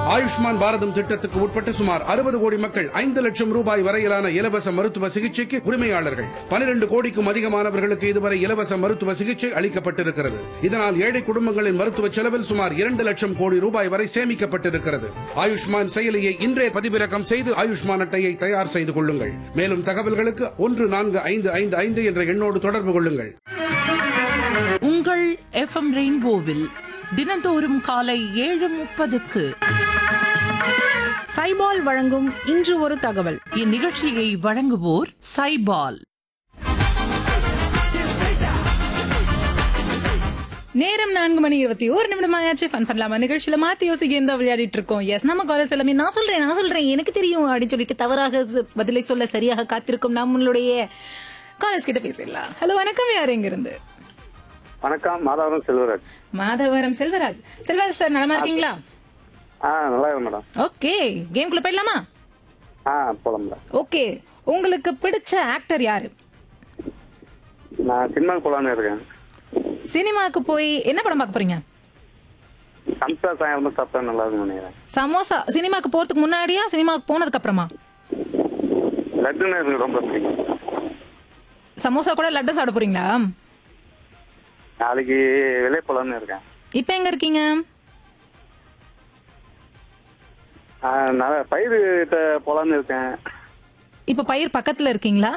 ஆயுஷ்மான் பாரதம் திட்டத்துக்கு உட்பட்ட சுமார் அறுபது கோடி மக்கள் ஐந்து லட்சம் ரூபாய் வரையிலான இலவச மருத்துவ சிகிச்சைக்கு உரிமையாளர்கள் பனிரெண்டு கோடிக்கும் அதிகமானவர்களுக்கு இதுவரை இலவச மருத்துவ சிகிச்சை அளிக்கப்பட்டிருக்கிறது இதனால் ஏழை குடும்பங்களின் மருத்துவ செலவில் சுமார் இரண்டு லட்சம் கோடி ரூபாய் வரை சேமிக்கப்பட்டிருக்கிறது ஆயுஷ்மான் செயலியை இன்றே பதிவிறக்கம் செய்து ஆயுஷ்மான் அட்டையை தயார் செய்து கொள்ளுங்கள் மேலும் தகவல்களுக்கு ஒன்று நான்கு ஐந்து ஐந்து ஐந்து என்ற எண்ணோடு தொடர்பு கொள்ளுங்கள் உங்கள் எஃப்எம் ரெயின்போவில் தினந்தோறும் காலை ஏழு முப்பதுக்கு சைபால் வழங்கும் இன்று ஒரு தகவல் இந்நிகழ்ச்சியை வழங்குவோர் சைபால் நேரம் நான்கு மணி இருபத்தி ஒரு நிமிடம் ஆயாச்சு ஃபன் பண்ணலாமா நிகழ்ச்சியில மாத்தி யோசி கேம் தான் விளையாடிட்டு இருக்கோம் எஸ் நம்ம காலேஜ் எல்லாமே நான் சொல்றேன் நான் சொல்றேன் எனக்கு தெரியும் அப்படின்னு சொல்லிட்டு தவறாக ச- பதிலை சொல்ல சரியாக காத்திருக்கும் நம்மளுடைய காலேஜ் கிட்ட பேசிடலாம் ஹலோ வணக்கம் யார் எங்க இருந்து வணக்கம் மாதவரம் செல்வராஜ் மாதவரம் செல்வராஜ் செல்வராஜ் சார் நலமா இருக்கீங்களா ஆ நல்லா இருக்கு மேடம் ஓகே கேம்குள்ள போயிடலாமா ஆ போலாம் மேடம் ஓகே உங்களுக்கு பிடிச்ச ஆக்டர் யாரு நான் சினிமாக்கு போலான்னு இருக்கேன் சினிமாக்கு போய் என்ன படம் பார்க்க போறீங்க சம்சா சாயம் சாப்பிட்டா நல்லா இருக்கும் நினைக்கிறேன் சமோசா சினிமாக்கு போறதுக்கு முன்னாடியா சினிமாக்கு போனதுக்கு அப்புறமா லட்டுன்னு எனக்கு ரொம்ப பிடிக்கும் சமோசா கூட லட்டு சாப்பிட போறீங்களா நாளைக்கு வெளியே போலான்னு இருக்கேன் இப்ப எங்க இருக்கீங்க ஆ, நான் பயிர்கிட்ட போலான்னு இருக்கேன் இப்ப பயிர் பக்கத்துல இருக்கீங்களா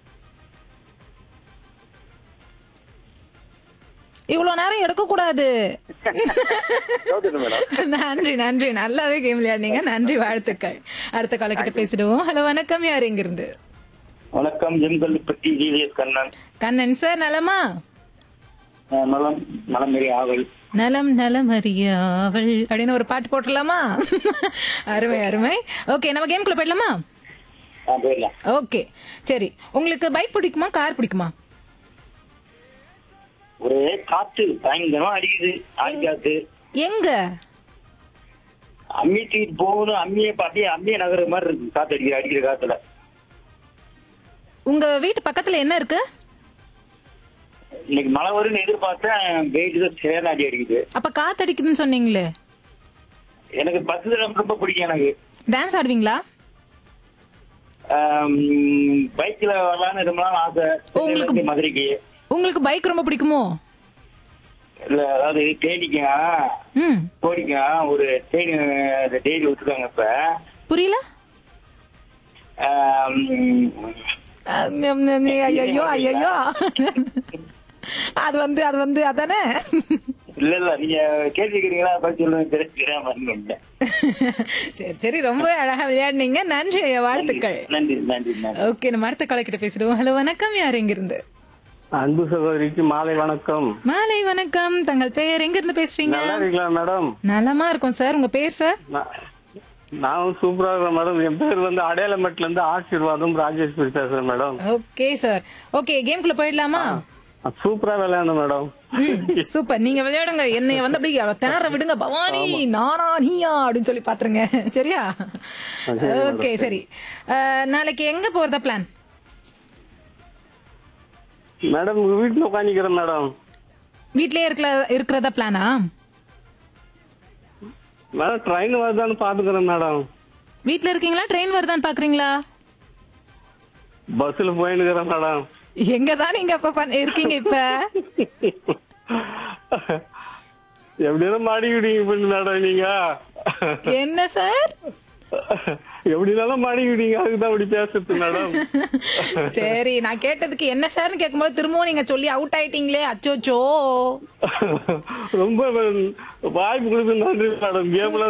இவ்வளவு நேரம் எடுக்க கூடாது கவுத்துட்டு மேடம் நன்றி நன்றி நல்லாவே கேம் விளையாடுனீங்க நன்றி வாழ்த்துக்கள் அடுத்த கால கிட்ட பேசிடுவோம் ஹலோ வணக்கம் யார் எங்க இருந்து வணக்கம் ஜெம்கல்லிப்பட்டி ஜிவிஎஸ் கண்ணன் கண்ணன் சார் நலமா அஹ் நலம் நலமேரி ஆவல் நலம் நலம் அறியாவள் அப்படின்னு ஒரு பாட்டு போட்டுடலாமா அருமை அருமை ஓகே நம்ம கேம்குள்ள போயிடலாமா ஆ, போயிடலாம் ஓகே சரி உங்களுக்கு பைக் பிடிக்குமா கார் பிடிக்குமா ஒரே காத்து பயங்கரமா அடிக்குது ஆடிக்காத்து எங்க அம்மி தூக்கிட்டு போகணும் அம்மியை அப்படியே அம்மியை நகர மாதிரி இருக்கு காத்து அடிக்கிற அடிக்கிற காத்துல உங்க வீட்டு பக்கத்துல என்ன இருக்கு இன்னைக்கு மழை வரும்னு எதிர்பார்த்தேன் வெயிட் தான் சேர அடி அடிக்குது அப்ப காத்தடிக்குதுன்னு சொன்னீங்களே எனக்கு பஸ் ரொம்ப ரொம்ப பிடிக்கும் எனக்கு டான்ஸ் ஆடுவீங்களா பைக்ல வரலான்னு ரொம்ப நாள் ஆசை உங்களுக்கு- சென்னையில இருந்து மதுரைக்கு உங்களுக்கு பைக் ரொம்ப பிடிக்குமோ இல்ல அதாவது தேனிக்கும் ம் கோடிக்கும் ஒரு தேனி டெய்லி விட்டுருக்காங்க இப்ப புரியல ஆம், ஐயோ ஐயோ அது வந்து அது வந்து அதானே இல்ல இல்ல நீங்க கேள்வி கேக்குறீங்களா பதில் சொல்லுங்க தெரிஞ்சுக்கிறேன் வரணும் சரி சரி ரொம்ப அழகா விளையாடுனீங்க நன்றி ஐயா வாழ்த்துக்கள் நன்றி நன்றி நன்றி ஓகே நம்ம அடுத்த காலை கிட்ட பேசிடுவோம் ஹலோ வணக்கம் யார் எங்க இருந்து அன்பு சகோதரிக்கு மாலை வணக்கம் மாலை வணக்கம் தங்கள் பெயர் எங்க இருந்து பேசுறீங்க நல்லா இருக்கீங்களா மேடம் நலமா இருக்கும் சார் உங்க பேர் சார் நான் சூப்பரா இருக்கேன் மேடம் என் பேர் வந்து அடையாளமேட்ல இருந்து ஆசீர்வாதம் ராஜேஸ்வரி பேசுறேன் மேடம் ஓகே சார் ஓகே கேம்குள்ள போயிடலாமா சூப்பரா விளையாடணும் மேடம் ம், சூப்பர் நீங்க விளையாடுங்க என்னைய வந்து அப்படி திணற விடுங்க பவானி நானா நீயா அப்படின்னு சொல்லி பாத்துருங்க சரியா ஓகே சரி அஹ், நாளைக்கு எங்க போறதா பிளான் மேடம் உங்க வீட்டுல உட்காந்துக்கிறேன் மேடம் வீட்லயே இருக்கல இருக்கிறதா பிளானா மேடம் ட்ரெயின் வருதான்னு பாத்துக்கிறேன் மேடம் வீட்ல இருக்கீங்களா ட்ரெயின் வருதான்னு பாக்குறீங்களா பஸ்ல போயினுக்கிறேன் மேடம் எங்க தான் நீங்க அப்ப பண்ண- இருக்கீங்க இப்ப எப்படினாலும் மாடிக்கிட்டீங்க பண்ணு மேடம் நீங்க என்ன சார் எப்படினாலும் மாடிக்கிட்டீங்க அதுக்குதான் அப்படி பேசுறது மேடம் சரி நான் கேட்டதுக்கு என்ன சார்னு கேட்கும்போது திரும்பவும் நீங்க சொல்லி அவுட் ஆயிட்டீங்களே அச்சோச்சோ ரொம்ப வாய்ப்பு கொடுத்து நன்றி மேடம் கேம்ல